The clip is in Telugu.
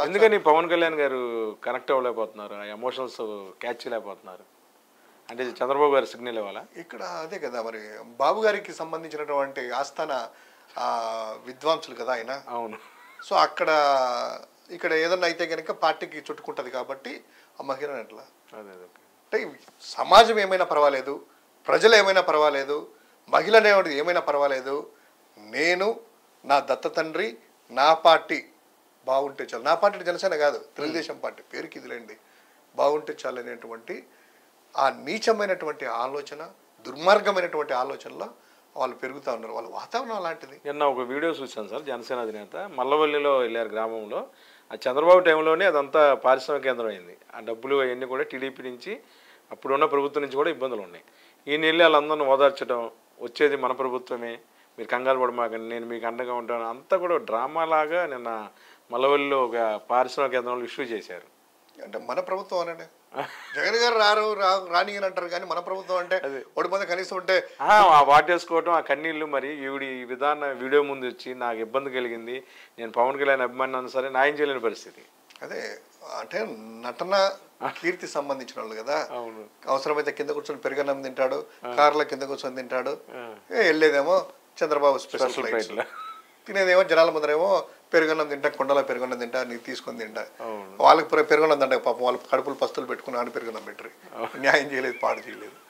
ఎందుకని పవన్ కళ్యాణ్ గారు కనెక్ట్ అవ్వలేకపోతున్నారు ఆ ఎమోషన్స్ క్యాచ్ చేయలేకపోతున్నారు అంటే చంద్రబాబు గారు సిగ్నల్ ఇవ్వాలా ఇక్కడ అదే కదా మరి బాబు గారికి సంబంధించినటువంటి ఆస్థాన ఆ, విద్వాంసులు కదా ఆయన అవును సో అక్కడ ఇక్కడ ఏదన్నా అయితే కనుక పార్టీకి చుట్టుకుంటది కాబట్టి ఆ మహిళ అట్లా అదే అదే అంటే సమాజం ఏమైనా పర్వాలేదు ప్రజలు ఏమైనా పర్వాలేదు మహిళ అనేవాడు ఏమైనా పర్వాలేదు నేను నా దత్త తండ్రి నా పార్టీ బాగుంటే చాలు నా పార్టీ జనసేన కాదు తెలుగుదేశం పార్టీ పేరుకి ఇదిలేండి బాగుంటే చాలు అనేటువంటి ఆ నీచమైనటువంటి ఆలోచన దుర్మార్గమైనటువంటి ఆలోచనలో వాళ్ళు పెరుగుతూ ఉన్నారు వాళ్ళ వాతావరణం అలాంటిది నిన్న ఒక వీడియో చూశాను సార్ జనసేన అధినేత మల్లవల్లిలో వెళ్ళారు గ్రామంలో ఆ చంద్రబాబు టైంలోనే అదంతా పారిశ్రామిక కేంద్రం అయింది ఆ డబ్బులు అవన్నీ కూడా టీడీపీ నుంచి అప్పుడున్న ప్రభుత్వం నుంచి కూడా ఇబ్బందులు ఉన్నాయి ఈయన వెళ్ళి వాళ్ళందరిని ఓదార్చడం వచ్చేది మన ప్రభుత్వమే మీరు కంగారు పడమాకండి నేను మీకు అండగా ఉంటాను అంతా కూడా డ్రామా లాగా నిన్న మల్లవల్లిలో ఒక పారిశ్రామిక కేంద్రంలో ఇష్యూ చేశారు అంటే మన ప్రభుత్వం అనండి జగన్ గారు రారు రా రాని అని అంటారు కానీ మన ప్రభుత్వం అంటే ఒడి మంది కనీసం ఉంటే ఆ, ఆ వాటేసుకోవటం ఆ కన్నీళ్ళు మరి ఈవిడి ఈ విధాన వీడియో ముందు వచ్చి నాకు ఇబ్బంది కలిగింది నేను పవన్ కళ్యాణ్ అభిమానాన్ని సరే న్యాయం చేయలేని పరిస్థితి అదే అంటే నటన కీర్తి సంబంధించిన వాళ్ళు కదా అవును అవసరమైతే కింద కూర్చొని పెరుగన్నం తింటాడు కార్లో కింద కూర్చొని తింటాడు ఏ, వెళ్ళేదేమో చంద్రబాబు స్పెషల్ స్పెషల్ ఫ్లైట్స్ ఫ్లైట్లో తినేదేమో జనాల ముందరేమో పెరుగన్నం తింటా కొండలో పెరుగన్నం తింటా నీకు తీసుకొని తింటా అవును. వాళ్ళకి పెరుగన్నం తింటా పాపం వాళ్ళ కడుపులు పస్తులు పెట్టుకుని ఆని పెరుగన్నం పెట్టరు న్యాయం చేయలేదు పాడు చేయలేదు